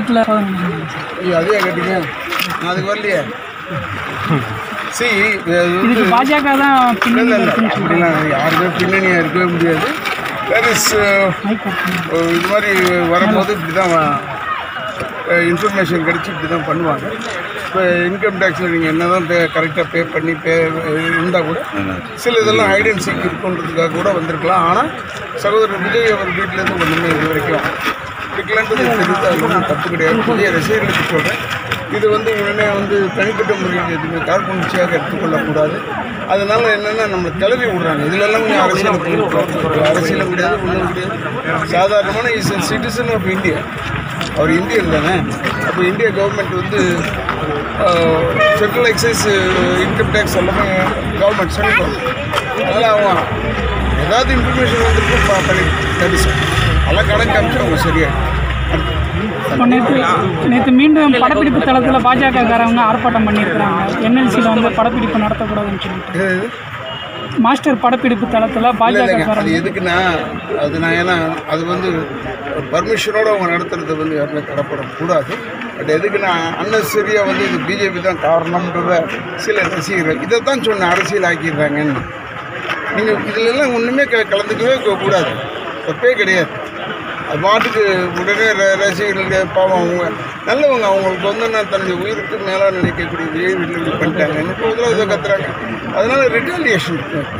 வீட்டில் சோதனை பண்ணாங்க சார். ஐயோ அதே கேட்டீங்க நான் அதுக்கு வரலையே சி இதுக்கு பாஜக தான் இல்லை பின்னணி இல்லை இருக்குன்னு சொல்லி அப்படிலாம் யாருமே பின்னணியாக இருக்கவே முடியாது தட் இஸ் இது மாதிரி வரும்போது இப்படி தான் இன்ஃபர்மேஷன் கிடச்சி இப்படி தான் பண்ணுவாங்க இப்போ இன்கம் டேக்ஸில் நீங்கள் என்ன தான் பே கரெக்டாக பே பண்ணி பே இருந்தால் கூட சில இதெல்லாம் ஹைட் சீக் இருக்குன்றதுக்காக கூட வந்திருக்கலாம் ஆனால் சகோதரர் விஜய் அவர் வீட்டிலேருந்து ஒன்றுமே இது வரைக்கும் பிடிக்கலன்றது தெரிவித்து அது ஒன்றும் தப்பு கிடையாது புதிய ரசிகர்களுக்கு சொல்கிறேன் இது வந்து உடனே வந்து தனிப்பட்ட முறையில் எதுவுமே காழ்ப்புணர்ச்சியாக எடுத்துக்கொள்ளக்கூடாது அதனால என்னென்னா நம்ம கிளறி விடுறாங்க இதுலெல்லாம் கொஞ்சம் அரசியல் போயிருக்கு. அரசியலும் கிடையாது ஒன்றும் கிடையாது சாதாரணமான இஸ் சிட்டிசன் ஆஃப் இந்தியா அவர் இந்தியன் தானே அப்போ இந்திய கவர்மெண்ட் வந்து சென்ட்ரல் எக்ஸைஸ் இன்கம் டேக்ஸ் எல்லாமே கவர்மெண்ட் சென்ட்ரல் கவர்மெண்ட் அதனால் அவன் ஏதாவது இன்ஃபர்மேஷன் வந்துருக்கு பா- பண்ணி சரி சார் எல்லாம் கணக்கு அனுப்பிச்சு அவங்க சரியாக இப்போ நேற்று நேற்று மீண்டும் படப்பிடிப்பு தளத்தில் பாஜகக்காரவங்க ஆர்ப்பாட்டம் பண்ணியிருக்கிறாங்க என்எல்சியில் வந்து படப்பிடிப்பு நடத்தக்கூடாதுன்னு சொல்லிட்டு இது மாஸ்டர் படப்பிடிப்பு தளத்தில் இல்லை இல்லைங்க அது பாஜகக்காரங்க எதுக்குன்னா அது நான் ஏன்னா அது வந்து பர்மிஷனோட அவங்க நடத்துறது வந்து யாருமே தரப்படக்கூடாது பட் எதுக்குன்னா அன்னசரியாக வந்து இது பிஜேபி தான் காரணம்ன்றத சில ரசிகர்கள் இதை தான் சொன்ன அரசியல் ஆக்கிடுறாங்கன்னு நீங்கள் இதிலெல்லாம் ஒன்றுமே க கலந்துக்கவே கூ- கூடாது தப்பே கிடையாது அது பாட்டுக்கு உடனே ர- ரசிகர்களுக்கு பாவம் அவங்க நல்லவங்க அவங்களுக்கு வந்து நான் தன்னுடைய உயிருக்கு மேலாக நினைக்கக்கூடிய விஜய் வீட்டில் இப்படி பண்ணிட்டாங்க இப்போ இதில் இதை கத்துறாங்க அதனால ரிட்டாலியேஷன்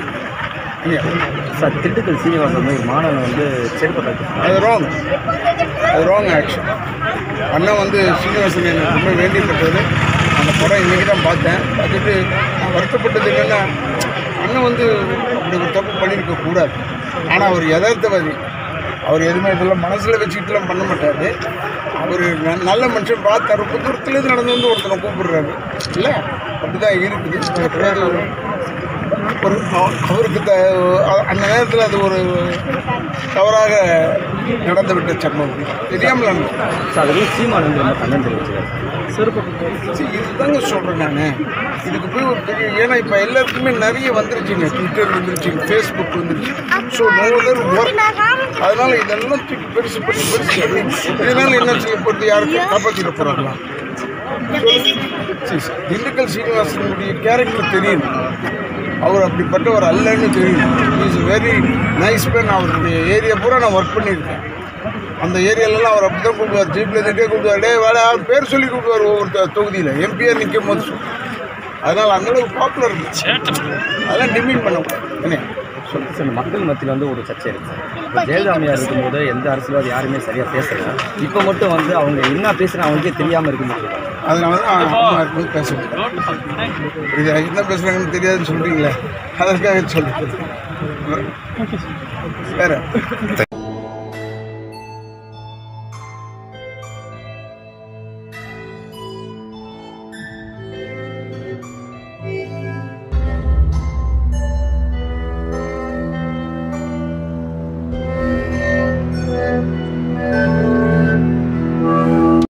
சார் திண்டுக்கல் சீனிவாசன் வந்து ஒரு மாணவன் வந்து செருப்பு கட்டு அது ராங் அது ராங் ஆக்ஷன் அண்ணன் வந்து சீனிவாசன் எனக்கு ரொம்ப வேண்டியப்பட்டது அந்த படம் இன்றைக்கி தான் பார்த்தேன் பார்த்துட்டு நான் வருத்தப்பட்டது என்னென்னா அண்ணன் வந்து அப்படி ஒரு தப்பு பண்ணியிருக்க கூடாது ஆனால் அவர் யதார்த்தவாதி அவர் எதுவுமே இதெல்லாம் மனசில் வச்சுக்கிட்டுலாம் பண்ண மாட்டார் அவர் ந- நல்ல மனுஷன் பார்த்தாரு ரொம்ப தூரத்துலேருந்து நடந்து வந்து ஒருத்தனை கூப்பிடுறாரு இல்லை அப்படி தான் இருக்குது அது ஒரு அவ- அவருக்கு த அ- அந்த நேரத்தில் அது ஒரு தவறாக நடந்துவிட்ட சம்பவம் தெரியாமல் நடந்தது. சார் அது வந்து சீமான் வந்து ரொம்ப கண்ணன் தெரிவிச்சிருக்காரு சரி, இதுதாங்க சொல்கிறேன் நான் இதுக்கு போய் ஒரு பெரிய ஏன்னா இப்போ எல்லாருக்குமே நிறைய வந்துருச்சுங்க ட்விட்டர் வந்துருச்சு ஃபேஸ்புக் வந்துருச்சு ஸோ நோ அதர் ஒர்க் அதனால இதெல்லாம் தூக்கி பெருசு பெருசு பெருசு பண்ணி இதனால என்ன செய்ய போகிறது யாருக்கு காப்பாற்றிட போகிறாங்களா சரி சரி. திண்டுக்கல் சீனிவாசனுடைய கேரக்டர் தெரியும் அவர் அப்படிப்பட்டவர் அல்லன்னு தெரியும் இஸ் வெரி நைஸ் மேன் அவருடைய ஏரியா பூரா நான் ஒர்க் பண்ணியிருக்கேன் அந்த ஏரியாலலாம் அவர் அப்படி தான் கூப்பிடுவார் ஜீப்பில் இருந்துட்டே கூப்பிடுவார் டே வேலை அவர் பேர் சொல்லி கூப்பிடுவார் ஒவ்வொரு தொ- தொகுதியில் எம்பியாக நிற்கும் போது சொல்லி. அதனால் அந்தளவுக்கு பாப்புலர் இருந்துச்சு அதெல்லாம் டிமீன் பண்ணக்கூடாது என்ன சார் இந்த மக்கள் மத்தியில் வந்து ஒரு சர்ச்சை இருக்கு சார் இப்போ ஜெயலலிதாமையார் இருக்கும்போது எந்த அரசியல்வாதி யாருமே சரியாக பேசல இப்போ மட்டும் வந்து அவங்க என்ன பேசுகிறாங்க அவங்களுக்கே தெரியாமல் இருக்க முடியும் அதனால தான் அம்மா இருக்கும்போது பேச இது என்ன பேசுகிறாங்கன்னு தெரியாதுன்னு சொல்கிறீங்களே அதற்காக சொல்கிறேன் ஓகே சார் வேறு